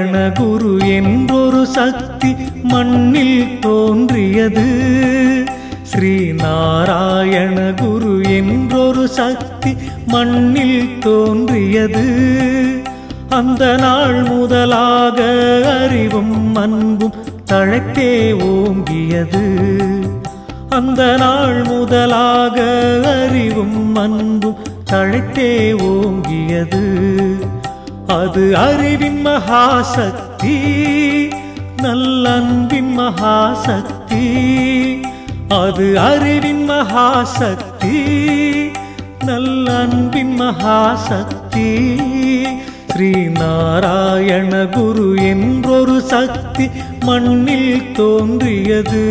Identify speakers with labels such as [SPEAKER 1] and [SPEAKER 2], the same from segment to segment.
[SPEAKER 1] நாராயண குரு என்றொரு சக்தி மண்ணில் தோன்றியது ஸ்ரீ நாராயண குரு என்றொரு சக்தி மண்ணில் தோன்றியது அந்த நாள் முதலாக அறிவும் அன்பும் தழைத்தே ஓங்கியது அந்த நாள் முதலாக அறிவும் அன்பும் தழைத்தே ஓங்கியது அது அறிவின் மகாசக்தி நல்லன்பின் மகாசக்தி அது அறிவின் மகாசக்தி நல்லன்பின் மகாசக்தி ஸ்ரீ நாராயண குரு என்றொரு சக்தி மண்ணில் தோன்றியது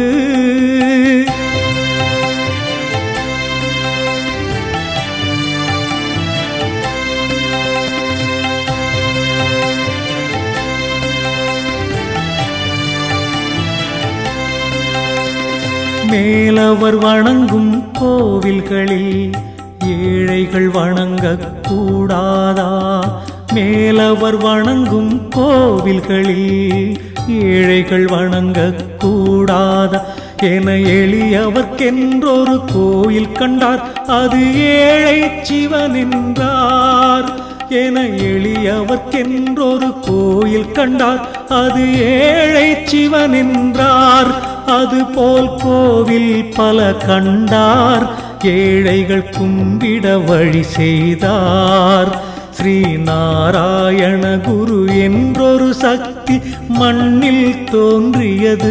[SPEAKER 1] மேலவர் வணங்கும் கோவில்களில் ஏழைகள் வணங்கக் கூடாதா மேலவர் வணங்கும் கோவில்களில் ஏழைகள் வணங்கக் கூடாதா என எளியவர்க்கென்றொரு கோயில் கண்டார் அது ஏழை சிவன் என்றார் என எளியவர்க்கென்றொரு கோயில் கண்டார் அது ஏழை சிவன் என்றார் அதுபோல் கோவில் பல கண்டார் ஏழைகள் கும்பிட வழி செய்தார் ஸ்ரீ நாராயண குரு என்றொரு சக்தி மண்ணில் தோன்றியது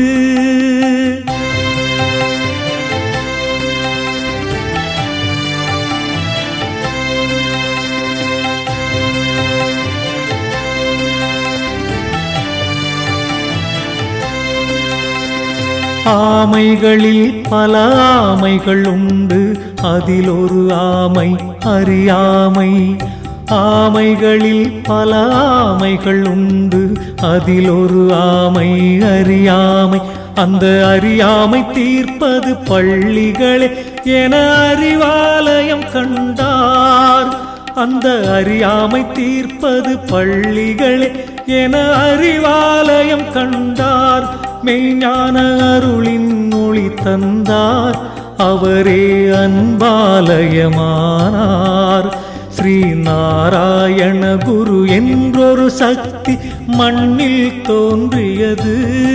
[SPEAKER 1] ஆமைகளில் பல ஆமைகள் உண்டு அதில் ஒரு ஆமை அறியாமை ஆமைகளில் பல ஆமைகள் உண்டு அதில் ஒரு ஆமை அறியாமை அந்த அறியாமை தீர்ப்பது பள்ளிகளே என அறிவாலயம் கண்டார் அந்த அறியாமை தீர்ப்பது பள்ளிகளே என அறிவாலயம் கண்டார் மெய்ஞான அருளின் மொழி தந்தார் அவரே அன்பாலயமானார் ஸ்ரீ நாராயண குரு என்றொரு சக்தி மண்ணில் தோன்றியது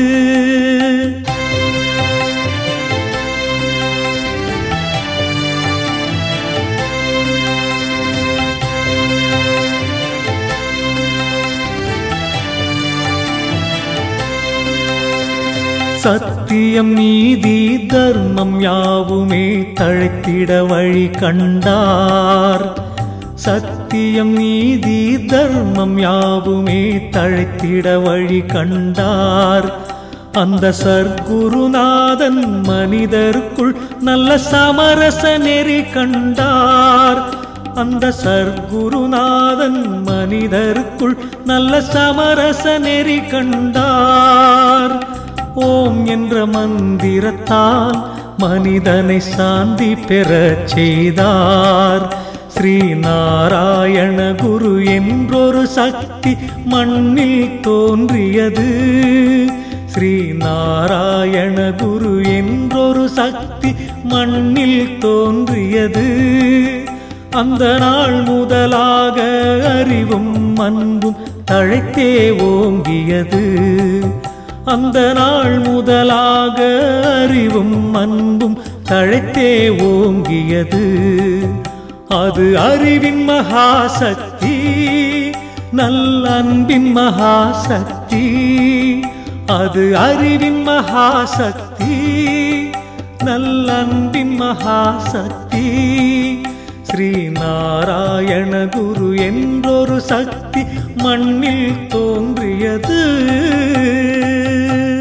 [SPEAKER 1] சத்தியம் நீதி தர்மம் யாவுமே தழைத்திட வழி கண்டார் சத்தியம் நீதி தர்மம் யாவுமே தழைத்திட வழி கண்டார் அந்த சர்க்குருநாதன் மனிதருக்குள் நல்ல சமரச நெறி கண்டார் அந்த சர்க்குருநாதன் மனிதருக்குள் நல்ல சமரச நெறி கண்டார் ஓம் என்ற மந்திரத்தால் மனிதனை சாந்தி பெறச் செய்தார் ஸ்ரீ நாராயண குரு என்றொரு சக்தி மண்ணில் தோன்றியது ஸ்ரீ நாராயண குரு என்றொரு சக்தி மண்ணில் தோன்றியது அந்த நாள் முதலாக அறிவும் அன்பும் தழைத்தே ஓங்கியது அந்த நாள் முதலாக அறிவும் அன்பும் தழைத்தே ஓங்கியது அது அறிவின் மகாசக்தி நல்லன்பின் மகாசக்தி அது அறிவின் மகாசக்தி நல்லன்பின் மகாசக்தி ஸ்ரீ நாராயண குரு என்றொரு சக்தி மண்ணில் தோன்றியது